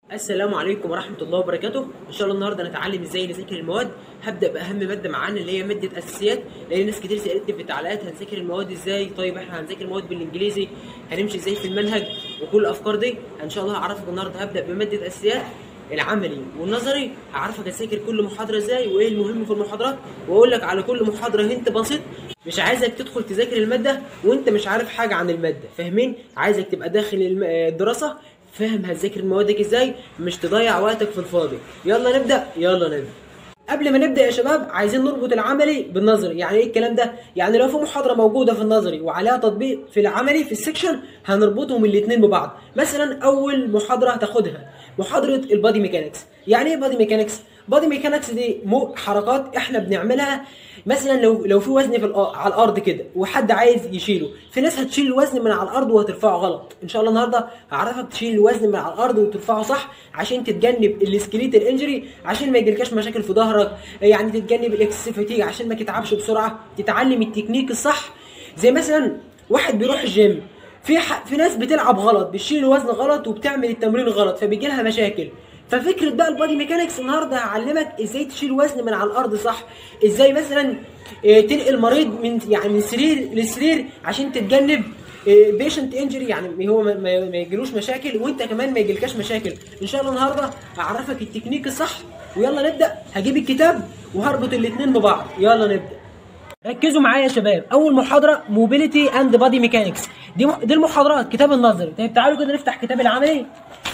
السلام عليكم ورحمة الله وبركاته، إن شاء الله النهارده نتعلم إزاي نذاكر المواد، هبدأ بأهم مادة معانا اللي هي مادة أساسيات، لأن ناس كتير سألتني في التعليقات هنذاكر المواد إزاي؟ طيب إحنا هنذاكر المواد بالإنجليزي، هنمشي إزاي في المنهج وكل الأفكار دي، إن شاء الله هعرفك النهارده هبدأ بمادة أساسيات العملي والنظري هعرفك اذاكر كل محاضرة إزاي وإيه المهم في المحاضرات، وأقول لك على كل محاضرة هنت بسيط مش عايزك تدخل تذاكر المادة وأنت مش عارف حاجة عن المادة، فاهمين؟ عايزك تبقى داخل الم- الدراسة فاهم هتذاكر موادك ازاي مش تضيع وقتك في الفاضي يلا نبدا يلا نبدا قبل ما نبدا يا شباب عايزين نربط العملي بالنظري يعني ايه الكلام ده يعني لو في محاضره موجوده في النظري وعليها تطبيق في العملي في السكشن هنربطهم الاثنين ببعض مثلا اول محاضره هتاخدها محاضره البادي ميكانكس يعني ايه بادي ميكانكس بادي ميكانكس دي مو حركات احنا بنعملها مثلا لو لو في وزن في الأ- على الارض كده وحد عايز يشيله في ناس هتشيل الوزن من على الارض وهترفعه غلط ان شاء الله النهارده هعرفك تشيل الوزن من على الارض وترفعه صح عشان تتجنب السكليت الانجري عشان ما يجيلكاش مشاكل في ظهرك يعني تتجنب الاكس فاتيج عشان ما تتعبش بسرعه تتعلم التكنيك الصح زي مثلا واحد بيروح الجيم في ح... في ناس بتلعب غلط بتشيل الوزن غلط وبتعمل التمرين غلط فبيجي لها مشاكل ففكره بقى البادي ميكانكس النهارده هعلمك ازاي تشيل وزن من على الارض صح ازاي مثلا آه، تنقل مريض من يعني من سرير لسرير عشان تتجنب بيشنت انجري يعني هو ما, ما ما يجيلوش مشاكل وانت كمان ما يجيلكاش مشاكل ان شاء الله النهارده هعرفك التكنيك الصح ويلا نبدا هجيب الكتاب وهربط الاثنين ببعض يلا نبدا ركزوا معايا يا شباب اول محاضره موبيليتي اند بادي ميكانكس دي مح... دي المحاضرات كتاب النظري طيب تعالوا كده نفتح كتاب العملي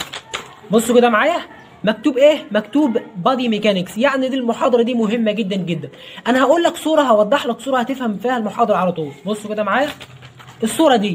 بصوا كده معايا مكتوب ايه مكتوب بادي ميكانكس يعني دي المحاضره دي مهمه جدا جدا انا هقول لك صوره هوضح لك صوره هتفهم فيها المحاضره على طول بصوا كده معايا الصوره دي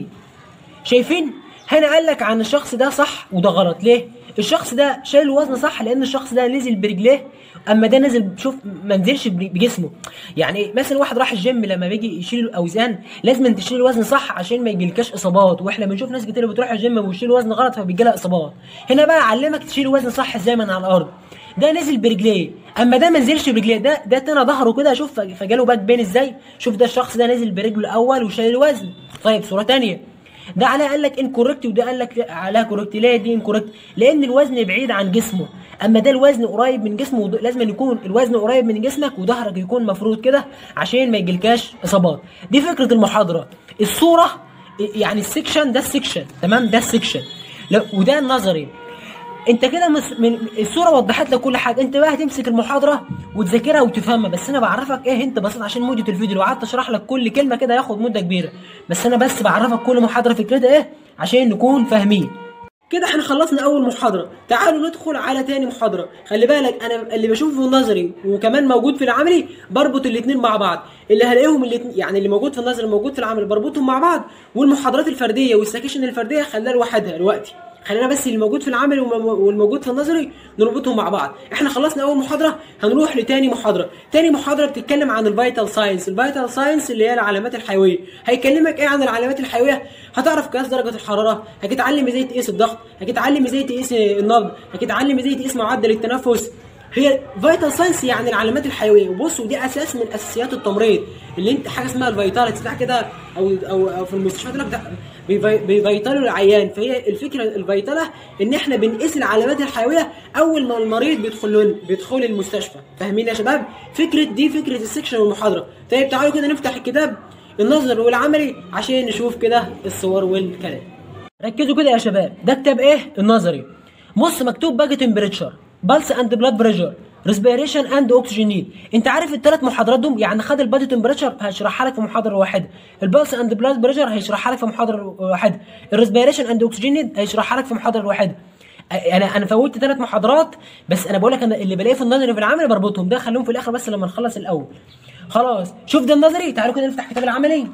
شايفين هنا قال لك عن الشخص ده صح وده غلط ليه الشخص ده شايل الوزن صح لان الشخص ده نزل برجليه اما ده نزل شوف ما نزلش بر- بجسمه يعني مثلا واحد راح الجيم لما بيجي يشيل الاوزان لازم تشيل الوزن صح عشان ما يجيلكاش اصابات واحنا بنشوف ناس كتير بتروح الجيم ويشيل وزن غلط فبيجي لها اصابات هنا بقى اعلمك تشيل الوزن صح ازاي من على الارض ده نزل برجليه اما ده ما نزلش برجليه ده ده تنا ظهره كده شوف فجاله باك بين ازاي شوف ده الشخص ده نزل برجله الاول وشايل الوزن طيب صوره تانية ده عليها قال لك انكوركت وده قال لك لا، عليها كوركت ليه دي انكوركت لان الوزن بعيد عن جسمه اما ده الوزن قريب من جسمه وده- لازم يكون الوزن قريب من جسمك وظهرك يكون مفروض كده عشان ما يجيلكاش اصابات دي فكره المحاضره الصوره يعني السكشن ده السكشن تمام ده السكشن لا وده النظري انت كده مس... من الصوره وضحت لك كل حاجه انت بقى هتمسك المحاضره وتذاكرها وتفهمها بس انا بعرفك ايه انت بسيط عشان مده الفيديو لو قعدت اشرح لك كل كلمه كده هياخد مده كبيره بس انا بس بعرفك كل محاضره فكرتها ايه عشان نكون فاهمين كده احنا خلصنا اول محاضره تعالوا ندخل على تاني محاضره خلي بالك انا اللي بشوفه في النظري وكمان موجود في العملي بربط الاثنين مع بعض اللي هلاقيهم الاتنين يعني اللي موجود في النظري موجود في العملي بربطهم مع بعض والمحاضرات الفرديه والسكشن الفرديه خليها لوحدها دلوقتي خلينا بس اللي موجود في العمل والم- والموجود في النظري نربطهم مع بعض احنا خلصنا اول محاضره هنروح لتاني محاضره تاني محاضره بتتكلم عن الفيتال ساينس الفيتال ساينس اللي هي العلامات الحيويه هيكلمك ايه عن العلامات الحيويه هتعرف قياس درجه الحراره هتتعلم ازاي تقيس الضغط هتتعلم ازاي تقيس النبض هتتعلم ازاي تقيس معدل التنفس هي فيتال ساينس يعني العلامات الحيويه وبص ودي اساس من اساسيات التمريض اللي انت حاجه اسمها الفيتاليتي بتاع كده او او او في المستشفيات يقول لك ده بيفي- بيفيتلوا العيان فهي الفكره الفيتله ان احنا بنقيس العلامات الحيويه اول ما المريض بيدخل بيدخل المستشفى فاهمين يا شباب فكره دي فكره السكشن والمحاضره طيب تعالوا كده نفتح الكتاب النظري والعملي عشان نشوف كده الصور والكلام ركزوا كده يا شباب ده كتاب ايه النظري بص مكتوب باجي تمبريتشر بالس اند بلاد بريشر ريسبيريشن اند اوكسجين نيد انت عارف الثلاث محاضرات دول يعني خد البادي تمبريتشر هشرحها لك في محاضره واحده البالس اند بلاد بريشر هيشرحها لك في محاضره واحده الريسبيريشن اند اوكسجين نيد هيشرحها لك في محاضره واحده انا انا فوتت ثلاث محاضرات بس انا بقول لك انا اللي بلاقيه في النظري في العملي بربطهم ده خليهم في الاخر بس لما نخلص الاول خلاص شوف ده النظري تعالوا كده نفتح كتاب العملي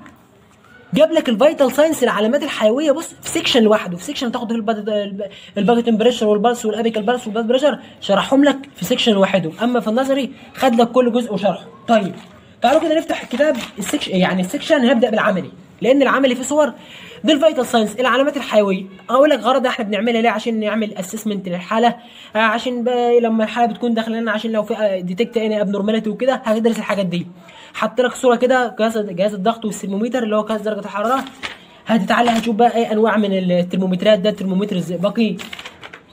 جاب لك الفيتال ساينس العلامات الحيويه بص في سيكشن لوحده في سيكشن تاخد فيه الباد- الباجي تمبريتشر والبلس والابيكال بلس والبلاد بريشر شرحهم لك في سيكشن لوحدهم اما في النظري خد لك كل جزء وشرحه طيب تعالوا كده نفتح الكتاب السكشن يعني السكشن هنبدا بالعملي لان العملي فيه صور دي الفيتال ساينس العلامات الحيويه اقول لك غرض احنا بنعملها ليه عشان نعمل اسسمنت للحاله آه، عشان بقى لما الحاله بتكون داخله لنا عشان لو في ديتكت اني ابنورماليتي وكده هندرس الحاجات دي حط لك صوره كده جهاز جهاز الضغط والسيرمومتر اللي هو قياس درجه الحراره هتتعلم هتشوف بقى ايه انواع من الترمومترات ده الترمومتر الزئبقي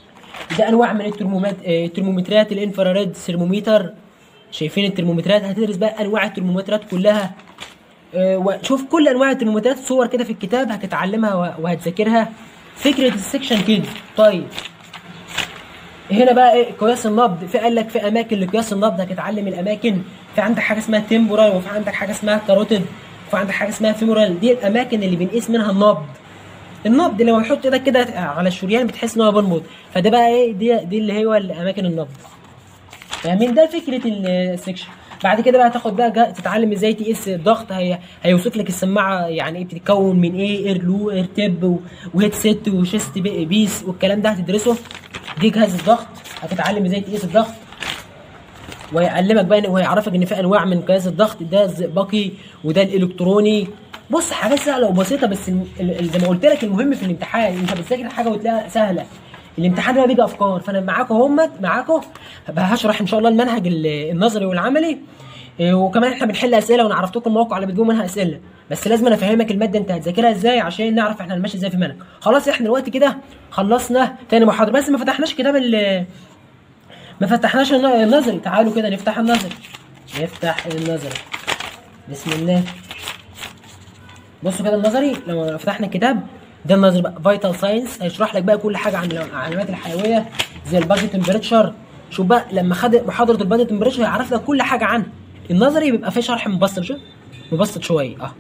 ده انواع من الترمومات آه، الترمومترات الانفراريد ثرمومتر شايفين الترمومترات هتدرس بقى انواع الترمومترات كلها آه، وشوف كل انواع الترمومترات صور كده في الكتاب هتتعلمها و- وهتذاكرها فكره السكشن كده طيب هنا بقى ايه قياس النبض في قال لك في اماكن لقياس النبض هتتعلم الاماكن في عندك حاجه اسمها تمبورال وفي عندك حاجه اسمها كاروتيد وفي عندك حاجه اسمها فيمورال دي الاماكن اللي بنقيس منها النبض النبض لما بتحط ايدك كده على الشريان بتحس ان هو بينبض فده بقى ايه دي دي اللي هو الاماكن النبض فاهمين ده فكره السكشن بعد كده بقى تاخد بقى جا- تتعلم ازاي تقيس الضغط هي هيوصف لك السماعه يعني ايه بتتكون من ايه اير لو اير تيب و- وهيد سيت وشيست بي- بيس والكلام ده هتدرسه دي جهاز الضغط هتتعلم ازاي تقيس الضغط ويعلمك بقى وهيعرفك ان في انواع من قياس الضغط ده الزئبقي وده الالكتروني بص حاجات سهله وبسيطه بس ال- ال- زي ما قلت لك المهم في الامتحان انت بتذاكر حاجه وتلاقيها سهله الامتحان ده بيجي افكار فانا معاكم همت معاكم هبقى هشرح ان شاء الله المنهج ال- النظري والعملي إيه، وكمان احنا بنحل اسئله وانا عرفتكم المواقع اللي بتجيبوا منها اسئله بس لازم انا افهمك الماده انت هتذاكرها ازاي عشان نعرف احنا هنمشي ازاي في المنهج خلاص احنا دلوقتي كده خلصنا تاني محاضره بس ما فتحناش كتاب ال ما فتحناش الن- النظري تعالوا كده نفتح النظري نفتح النظري بسم الله بصوا كده النظري لو فتحنا الكتاب ده النظري بقى فيتال ساينس هيشرح لك بقى كل حاجه عن العلامات الحيويه زي البادي تمبريتشر شوف بقى لما خد محاضره البادي تمبريتشر هيعرف لك كل حاجه عنها النظري بيبقى فيه شرح مبسط شو مبسط شويه اه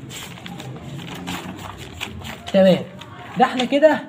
تمام ده احنا كده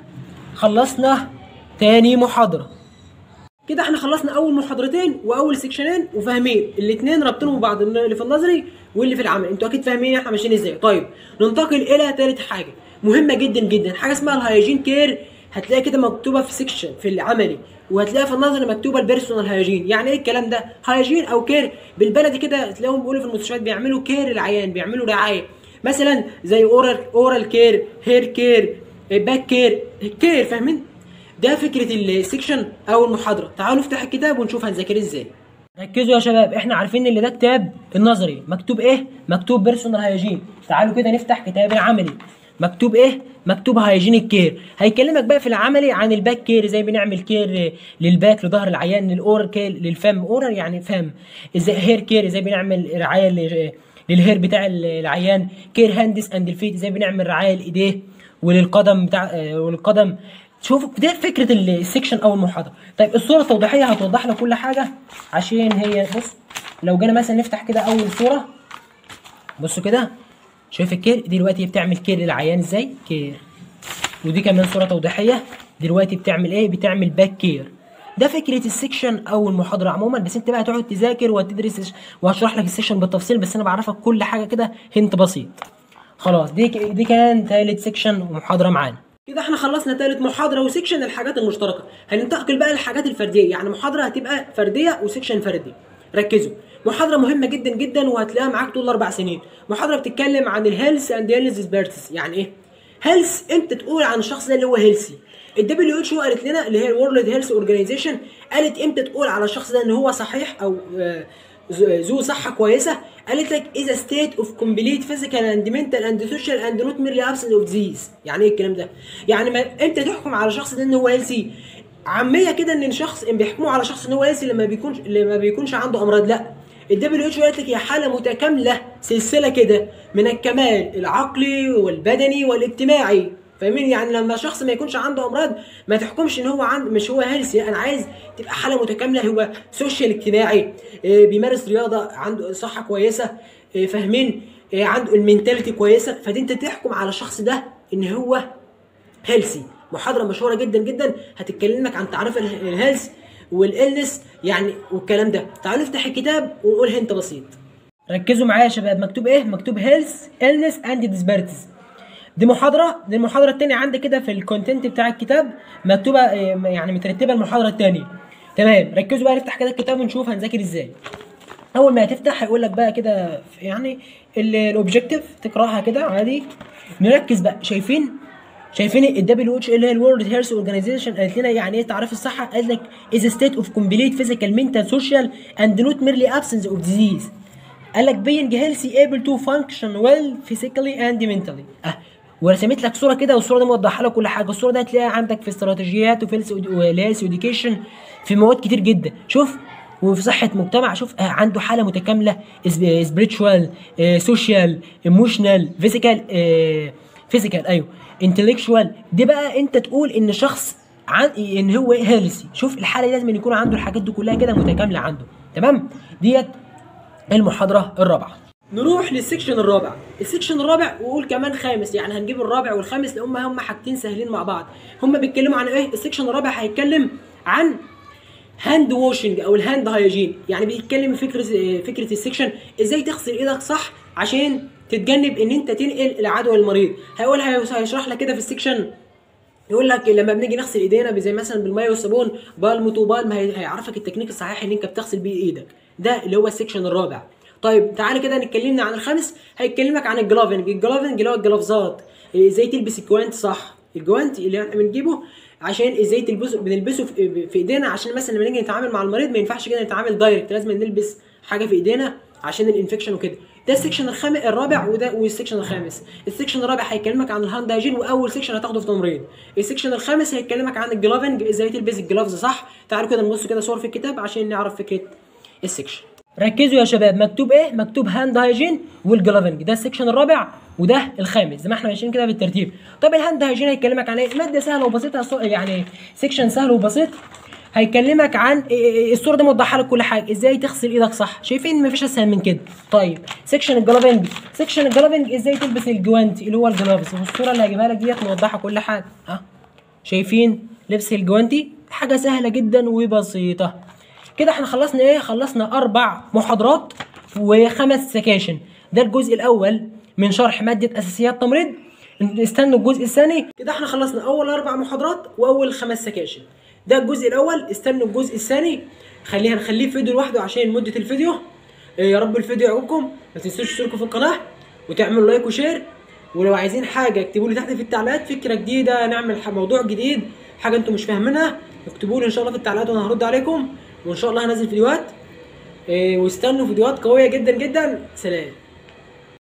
خلصنا تاني محاضره كده احنا خلصنا اول محاضرتين واول سيكشنين وفاهمين الاثنين رابطينهم ببعض اللي في النظري واللي في العمل انتوا اكيد فاهمين احنا ماشيين ازاي طيب ننتقل الى ثالث حاجه مهمه جدا جدا حاجه اسمها الهيجين كير هتلاقي كده مكتوبه في سيكشن في العملي وهتلاقيها في النظري مكتوبه البيرسونال هيجين يعني ايه الكلام ده هيجين او كير بالبلدي كده تلاقيهم بيقولوا في المستشفيات بيعملوا كير العيان بيعملوا رعايه مثلا زي اورال اورال كير هير كير باك كير كير فاهمين ده فكره السكشن او المحاضره تعالوا نفتح الكتاب ونشوف هنذاكر ازاي ركزوا يا شباب احنا عارفين ان ده كتاب النظري مكتوب ايه مكتوب بيرسونال هايجين تعالوا كده نفتح كتاب العملي مكتوب ايه مكتوب هايجين كير هيكلمك بقى في العملي عن الباك كير ازاي بنعمل كير للباك لظهر العيان للاورال كير للفم اورال يعني فم ازاي هير كير ازاي بنعمل رعايه ل- للهير بتاع العيان كير هاندس اند الفيت ازاي بنعمل رعايه لايديه وللقدم بتاع آه، وللقدم شوفوا دي فكره السكشن او المحاضره طيب الصوره التوضيحيه هتوضح لك كل حاجه عشان هي بص لو جينا مثلا نفتح كده اول صوره بصوا كده شايف الكير دلوقتي بتعمل كير للعيان ازاي كير ودي كمان صوره توضيحيه دلوقتي بتعمل ايه بتعمل باك كير ده فكره السكشن او المحاضره عموما بس انت بقى تقعد تذاكر وتدرس وهشرح لك السكشن بالتفصيل بس انا بعرفك كل حاجه كده هنت بسيط خلاص دي دي كان ثالث سكشن ومحاضره معانا كده احنا خلصنا ثالث محاضره وسكشن الحاجات المشتركه هننتقل بقى للحاجات الفرديه يعني محاضره هتبقى فرديه وسكشن فردي ركزوا محاضرة مهمة جدا جدا وهتلاقيها معاك طول الأربع سنين، محاضرة بتتكلم عن الهيلث اند هيلث سبيرتس، يعني إيه؟ هيلث أنت تقول عن الشخص ده اللي هو هيلثي. الدبليو اتش او قالت لنا اللي هي الورلد هيلث اورجانيزيشن قالت امتى تقول على الشخص ده ان هو صحيح او آه، ذو ذو صحة كويسة قالت لك is a state of complete physical and mental and social and not merely absence of disease يعني ايه الكلام ده يعني ما انت تحكم على الشخص ده ان هو هيلثي عاميه كده ان الشخص ان بيحكموا على شخص ان هو هيلثي لما بيكونش لما بيكونش عنده امراض لا الدبليو اتش قالت لك هي حاله متكامله سلسله كده من الكمال العقلي والبدني والاجتماعي فاهمين يعني لما شخص ما يكونش عنده امراض ما تحكمش ان هو عند مش هو هيلثي انا عايز تبقى حاله متكامله هو سوشيال اجتماعي آه، بيمارس رياضه عنده صحه كويسه آه، فاهمين آه، عنده المينتاليتي كويسه فدي انت تحكم على الشخص ده ان هو هيلثي محاضره مشهوره جدا جدا هتتكلمك عن تعريف ال- الهيلث والالنس يعني والكلام ده تعالوا نفتح الكتاب ونقول هنت بسيط ركزوا معايا يا شباب مكتوب ايه مكتوب هيلث النس اند ديسبيرتيز دي محاضره دي المحاضره الثانيه عندي كده في الكونتنت بتاع الكتاب مكتوبه آه، يعني مترتبه المحاضره الثانيه تمام ركزوا بقى نفتح كده الكتاب ونشوف هنذاكر ازاي اول ما هتفتح هيقول لك بقى كده يعني الاوبجكتيف تقراها كده عادي نركز بقى شايفين شايفين الدبليو اتش اللي هي الورلد هيلث اورجانيزيشن قالت لنا يعني ايه تعريف الصحه قالت لك از ستيت اوف كومبليت فيزيكال منتال سوشيال اند نوت ميرلي ابسنس اوف ديزيز قال لك being healthy able to function well physically and mentally اه ورسمت لك صوره كده والصوره دي موضحه لك كل حاجه الصوره دي هتلاقيها عندك في استراتيجيات وفي الهيلث اديوكيشن في مواد كتير جدا شوف وفي صحه مجتمع شوف آه، عنده حاله متكامله سبiritual سوشيال ايموشنال فيزيكال فيزيكال ايوه انتلكشوال دي بقى انت تقول ان شخص عن ان هو هيلثي شوف الحاله دي لازم يكون عنده الحاجات دي كلها كده متكامله عنده تمام ديت المحاضره الرابعه نروح للسكشن الرابع السكشن الرابع وقول كمان خامس يعني هنجيب الرابع والخامس لان هم هم حاجتين سهلين مع بعض هم بيتكلموا عن ايه السكشن الرابع هيتكلم عن هاند واشنج او الهاند هايجين يعني بيتكلم فكره فكره السكشن ازاي تغسل ايدك صح عشان تتجنب ان انت تنقل العدوى للمريض هيقول هيشرح لك كده في السكشن يقول لك لما بنيجي نغسل ايدينا زي مثلا بالميه والصابون بالم تو بالم هي- هيعرفك التكنيك الصحيح اللي انت بتغسل بيه ايدك ده اللي هو السكشن الرابع طيب تعالى كده نتكلمنا عن الخامس هيكلمك عن الجلافنج الجلافنج اللي هو الجلافزات إيه، ازاي تلبس الجوانت صح الجوانت اللي احنا بنجيبه عشان ازاي تلبسه بنلبسه في في ايدينا عشان مثلا لما نيجي نتعامل مع المريض ما ينفعش كده نتعامل دايركت لازم نلبس حاجه في ايدينا عشان الانفكشن وكده ده السكشن الخامس الرابع وده والسكشن الخامس السكشن الرابع هيكلمك عن الهاند هايجين واول سكشن هتاخده في تمرين السكشن الخامس هيكلمك عن الجلافنج ازاي تلبس الجلافز صح تعالوا كده نبص كده صور في الكتاب عشان نعرف فكره السكشن ركزوا يا شباب مكتوب ايه مكتوب هاند هايجين والجلافنج ده السكشن الرابع وده الخامس زي ما احنا ماشيين كده بالترتيب طب الهاند هايجين هيكلمك عن ايه ماده سهله وبسيطه صو- يعني سكشن سهل وبسيط هيكلمك عن إيه- إيه- الصوره دي موضحه لك كل حاجه ازاي تغسل ايدك صح شايفين مفيش اسهل من كده طيب سكشن الجلافنج سكشن الجلافنج ازاي تلبس الجوانتي اللي هو الجلافز والصوره اللي هجيبها لك ديت موضحه كل حاجه ها شايفين لبس الجوانتي حاجه سهله جدا وبسيطه كده احنا خلصنا ايه خلصنا اربع محاضرات وخمس سكاشن ده الجزء الاول من شرح ماده اساسيات تمريض استنوا الجزء الثاني كده احنا خلصنا اول اربع محاضرات واول خمس سكاشن ده الجزء الاول استنوا الجزء الثاني خليها نخليه فيديو لوحده عشان مده الفيديو إيه، يا رب الفيديو يعجبكم ما تنسوش تشتركوا في القناه وتعملوا لايك وشير ولو عايزين حاجه اكتبوا لي تحت في التعليقات فكره جديده نعمل ح- موضوع جديد حاجه انتم مش فاهمينها اكتبوا لي ان شاء الله في التعليقات وانا هرد عليكم وان شاء الله هنزل فيديوهات إيه، واستنوا فيديوهات قويه جدا جدا سلام